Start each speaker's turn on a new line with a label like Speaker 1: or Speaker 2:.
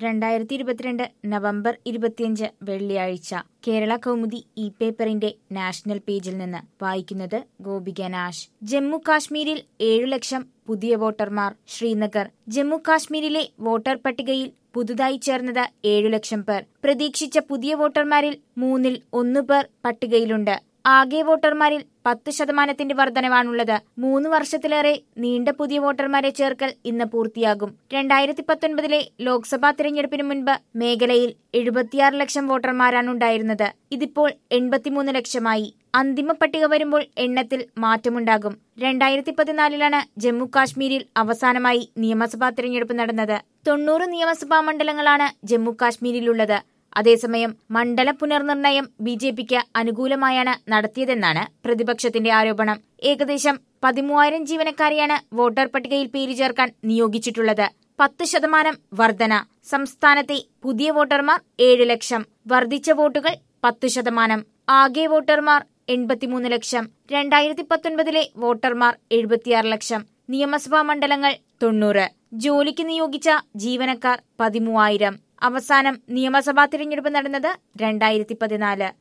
Speaker 1: രണ്ടായിരത്തി ഇരുപത്തിരണ്ട് നവംബർ ഇരുപത്തിയഞ്ച് വെള്ളിയാഴ്ച കേരള കൗമുദി ഇ പേപ്പറിന്റെ നാഷണൽ പേജിൽ നിന്ന് വായിക്കുന്നത് ഗോപിക നാഷ് ജമ്മു കാശ്മീരിൽ ഏഴു ലക്ഷം പുതിയ വോട്ടർമാർ ശ്രീനഗർ ജമ്മു കാശ്മീരിലെ വോട്ടർ പട്ടികയിൽ പുതുതായി ചേർന്നത് ഏഴു ലക്ഷം പേർ പ്രതീക്ഷിച്ച പുതിയ വോട്ടർമാരിൽ മൂന്നിൽ ഒന്നു പേർ പട്ടികയിലുണ്ട് ആകെ വോട്ടർമാരിൽ പത്ത് ശതമാനത്തിന്റെ വർധനവാണുള്ളത് മൂന്ന് വർഷത്തിലേറെ നീണ്ട പുതിയ വോട്ടർമാരെ ചേർക്കൽ ഇന്ന് പൂർത്തിയാകും രണ്ടായിരത്തി പത്തൊൻപതിലെ ലോക്സഭാ തിരഞ്ഞെടുപ്പിന് മുൻപ് മേഖലയിൽ എഴുപത്തിയാറ് ലക്ഷം വോട്ടർമാരാണുണ്ടായിരുന്നത് ഇതിപ്പോൾ എൺപത്തിമൂന്ന് ലക്ഷമായി അന്തിമ പട്ടിക വരുമ്പോൾ എണ്ണത്തിൽ മാറ്റമുണ്ടാകും രണ്ടായിരത്തി പതിനാലിലാണ് ജമ്മു കാശ്മീരിൽ അവസാനമായി നിയമസഭാ തിരഞ്ഞെടുപ്പ് നടന്നത് തൊണ്ണൂറ് നിയമസഭാ മണ്ഡലങ്ങളാണ് ജമ്മു കാശ്മീരിലുള്ളത് അതേസമയം മണ്ഡല പുനർനിർണയം ബി ജെ പിക്ക് അനുകൂലമായാണ് നടത്തിയതെന്നാണ് പ്രതിപക്ഷത്തിന്റെ ആരോപണം ഏകദേശം പതിമൂവായിരം ജീവനക്കാരെയാണ് വോട്ടർ പട്ടികയിൽ പേര് ചേർക്കാൻ നിയോഗിച്ചിട്ടുള്ളത് പത്ത് ശതമാനം വർധന സംസ്ഥാനത്തെ പുതിയ വോട്ടർമാർ ഏഴ് ലക്ഷം വർദ്ധിച്ച വോട്ടുകൾ പത്ത് ശതമാനം ആകെ വോട്ടർമാർ എൺപത്തിമൂന്ന് ലക്ഷം രണ്ടായിരത്തി പത്തൊൻപതിലെ വോട്ടർമാർ എഴുപത്തിയാറ് ലക്ഷം നിയമസഭാ മണ്ഡലങ്ങൾ തൊണ്ണൂറ് ജോലിക്ക് നിയോഗിച്ച ജീവനക്കാർ പതിമൂവായിരം അവസാനം നിയമസഭാ തിരഞ്ഞെടുപ്പ് നടന്നത് രണ്ടായിരത്തി പതിനാല്